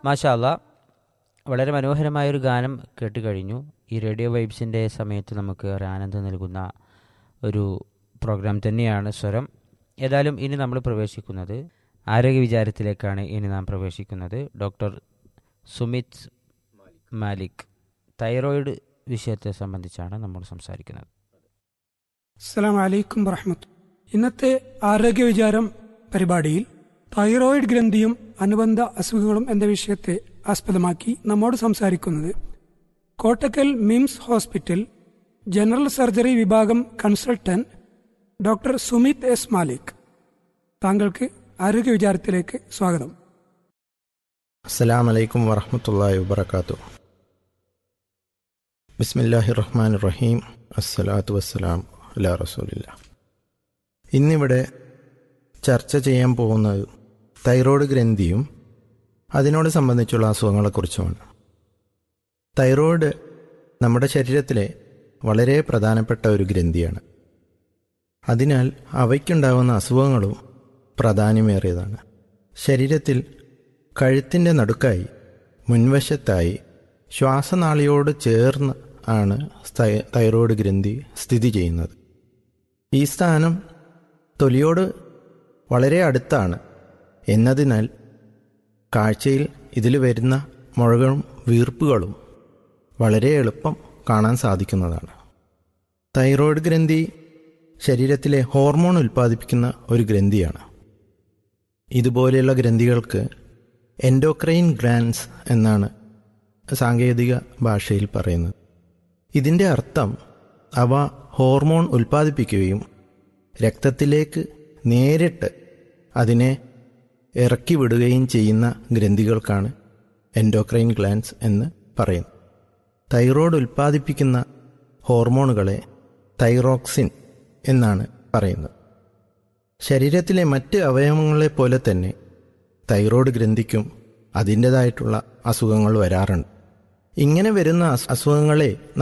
മാഷാല്ല വളരെ മനോഹരമായൊരു ഗാനം കേട്ട് കഴിഞ്ഞു ഈ റേഡിയോ വൈബ്സിൻ്റെ സമയത്ത് നമുക്ക് ഏറെ ആനന്ദം നൽകുന്ന ഒരു പ്രോഗ്രാം തന്നെയാണ് സ്വരം ഏതായാലും ഇനി നമ്മൾ പ്രവേശിക്കുന്നത് ആരോഗ്യ വിചാരത്തിലേക്കാണ് ഇനി നാം പ്രവേശിക്കുന്നത് ഡോക്ടർ സുമിത് മാലിക് തൈറോയിഡ് വിഷയത്തെ സംബന്ധിച്ചാണ് നമ്മൾ സംസാരിക്കുന്നത് അസ്സലാം വലൈക്കും വറഹമത്ത് ഇന്നത്തെ ആരോഗ്യ വിചാരം പരിപാടിയിൽ തൈറോയിഡ് ഗ്രന്ഥിയും അനുബന്ധ അസുഖങ്ങളും എന്ന വിഷയത്തെ ആസ്പദമാക്കി നമ്മോട് സംസാരിക്കുന്നത് Kottakkal MIMS hospital general surgery വിഭാഗം consultant doctor Sumith S Malik താങ്കൾക്ക് ആരോഗ്യ വിചാരത്തിലേക്ക് സ്വാഗതം അസ്സലാം വലൈക്കും വറഹമത്തല്ലാഹി വബർക്കാത്തു ബിസ്മില്ലാഹി റഹ്മാൻ റഹീം അസ്സലാത്തു വസ്സലാം അലാ റസൂലില്ല ഇന്നിവിടെ ചർച്ച ചെയ്യാൻ പോകുന്നത് തൈറോയ്ഡ് ഗ്രന്ഥിയും അതിനോട് സംബന്ധിച്ചുള്ള അസുഖങ്ങളെക്കുറിച്ചുമാണ് തൈറോയ്ഡ് നമ്മുടെ ശരീരത്തിലെ വളരെ പ്രധാനപ്പെട്ട ഒരു ഗ്രന്ഥിയാണ് അതിനാൽ അവയ്ക്കുണ്ടാകുന്ന അസുഖങ്ങളും പ്രാധാന്യമേറിയതാണ് ശരീരത്തിൽ കഴുത്തിൻ്റെ നടുക്കായി മുൻവശത്തായി ശ്വാസനാളിയോട് ചേർന്ന് ആണ് സ്ഥൈ- തൈറോയ്ഡ് ഗ്രന്ഥി സ്ഥിതി ചെയ്യുന്നത് ഈ സ്ഥാനം തൊലിയോട് വളരെ അടുത്താണ് എന്നതിനാൽ കാഴ്ചയിൽ ഇതിൽ വരുന്ന മുഴകളും വീർപ്പുകളും വളരെ എളുപ്പം കാണാൻ സാധിക്കുന്നതാണ് തൈറോയ്ഡ് ഗ്രന്ഥി ശരീരത്തിലെ ഹോർമോൺ ഉൽപ്പാദിപ്പിക്കുന്ന ഒരു ഗ്രന്ഥിയാണ് ഇതുപോലെയുള്ള ഗ്രന്ഥികൾക്ക് എൻഡോക്രൈൻ ഗ്ലാൻസ് എന്നാണ് സാങ്കേതിക ഭാഷയിൽ പറയുന്നത് ഇതിൻ്റെ അർത്ഥം അവ ഹോർമോൺ ഉൽപ്പാദിപ്പിക്കുകയും രക്തത്തിലേക്ക് നേരിട്ട് അതിനെ ഇറക്കി വിടുകയും ചെയ്യുന്ന ഗ്രന്ഥികൾക്കാണ് എൻഡോക്രൈൻ ഗ്ലാൻസ് എന്ന് പറയുന്നത് തൈറോയ്ഡ് ഉൽപ്പാദിപ്പിക്കുന്ന ഹോർമോണുകളെ തൈറോക്സിൻ എന്നാണ് പറയുന്നത് ശരീരത്തിലെ മറ്റ് അവയവങ്ങളെ പോലെ തന്നെ തൈറോയ്ഡ് ഗ്രന്ഥിക്കും അതിൻ്റെതായിട്ടുള്ള അസുഖങ്ങൾ വരാറുണ്ട് ഇങ്ങനെ വരുന്ന അസ്- അസുഖങ്ങളെ